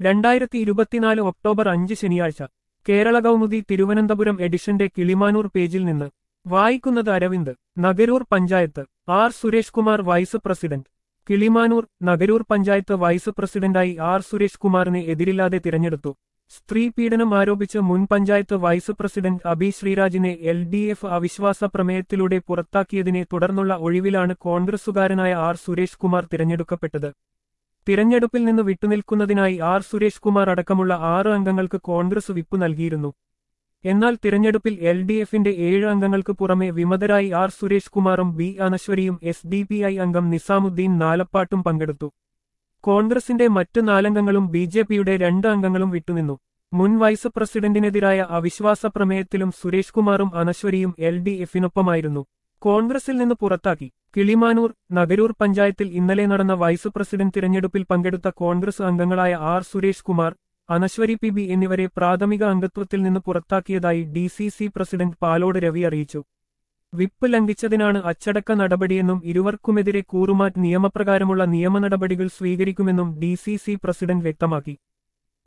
രണ്ടായിരത്തി ഇരുപത്തിനാല് ഒക്ടോബർ അഞ്ച് ശനിയാഴ്ച കേരള കൗമുദി തിരുവനന്തപുരം എഡിഷന്റെ കിളിമാനൂർ പേജിൽ നിന്ന് വായിക്കുന്നത് Aravind Nagaroor panchayat R Suresh Kumar vice president Kilimanoor Nagaroor panchayat vice പ്രസിഡന്റായി ആർ സുരേഷ് കുമാറിനെ എതിരില്ലാതെ തിരഞ്ഞെടുത്തു സ്ത്രീ പീഡനം ആരോപിച്ച് മുൻ പഞ്ചായത്ത് വൈസ് പ്രസിഡന്റ് അബി ശ്രീരാജിനെ എൽ ഡി എഫ് അവിശ്വാസ പ്രമേയത്തിലൂടെ പുറത്താക്കിയതിനെ തുടർന്നുള്ള ഒഴിവിലാണ് കോൺഗ്രസുകാരനായ ആർ സുരേഷ് കുമാർ തിരഞ്ഞെടുക്കപ്പെട്ടത് തിരഞ്ഞെടുപ്പിൽ നിന്ന് വിട്ടുനിൽക്കുന്നതിനായി ആർ സുരേഷ് കുമാർ അടക്കമുള്ള ആറ് അംഗങ്ങൾക്ക് കോൺഗ്രസ് വിപ്പ് നൽകിയിരുന്നു എന്നാൽ തിരഞ്ഞെടുപ്പിൽ എൽ ഡി എഫിന്റെ ഏഴ് അംഗങ്ങൾക്ക് പുറമെ വിമതരായി ആർ സുരേഷ് കുമാറും ബി അനശ്വരിയും എസ് ഡി പി ഐ അംഗം നിസാമുദ്ദീൻ നാലപ്പാട്ടും പങ്കെടുത്തു കോൺഗ്രസിന്റെ മറ്റ് നാലംഗങ്ങളും ബി ജെ പിയുടെ രണ്ട് അംഗങ്ങളും വിട്ടുനിന്നു മുൻ വൈസ് പ്രസിഡന്റിനെതിരായ അവിശ്വാസ പ്രമേയത്തിലും സുരേഷ് കുമാറും അനശ്വരിയും എൽ ഡി എഫിനൊപ്പമായിരുന്നു കോൺഗ്രസിൽ നിന്ന് പുറത്താക്കി കിളിമാനൂർ നഗരൂർ പഞ്ചായത്തിൽ ഇന്നലെ നടന്ന വൈസ് പ്രസിഡന്റ് തിരഞ്ഞെടുപ്പിൽ പങ്കെടുത്ത കോൺഗ്രസ് അംഗങ്ങളായ R Suresh Kumar Anaswari P B എന്നിവരെ പ്രാഥമിക അംഗത്വത്തിൽ നിന്ന് പുറത്താക്കിയതായി D C C president Palode Ravi അറിയിച്ചു വിപ്പ് ലംഘിച്ചതിനാണ് അച്ചടക്ക നടപടിയെന്നും ഇരുവർക്കുമെതിരെ കൂറുമാറ്റ് നിയമപ്രകാരമുള്ള നിയമ നടപടികൾ സ്വീകരിക്കുമെന്നും ഡി സി സി പ്രസിഡന്റ് വ്യക്തമാക്കി